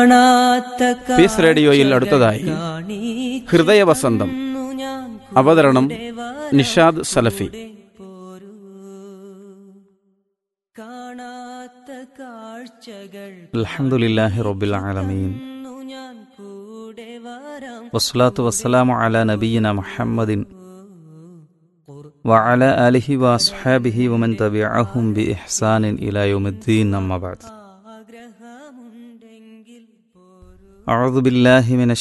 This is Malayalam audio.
പീസ് റേഡിയോയിൽ അടുത്തതായി ഹൃദയവസന്തം അവതരണം നിഷാദ് സലഫി കാണാത്ത കാഴ്ചകൾ അൽഹംദുലില്ലാഹി റബ്ബിൽ ആലമീൻ ഞാൻ കൂടെ വരാം വസ്സലാത്തു വസ്സലാമു അലാ നബിയിന മുഹമ്മദിൻ വഅല ആലിഹി വഅസ്ഹാബിഹി വമൻ തബിഅഹും ബിഇഹ്സാനിൻ ഇലാ യൗമിദ്ദീൻ അമ്മ ബഅദ് ആഗ്രഹമുണ്ടെങ്കിൽ അഊദു ബില്ലാഹി മിനശ്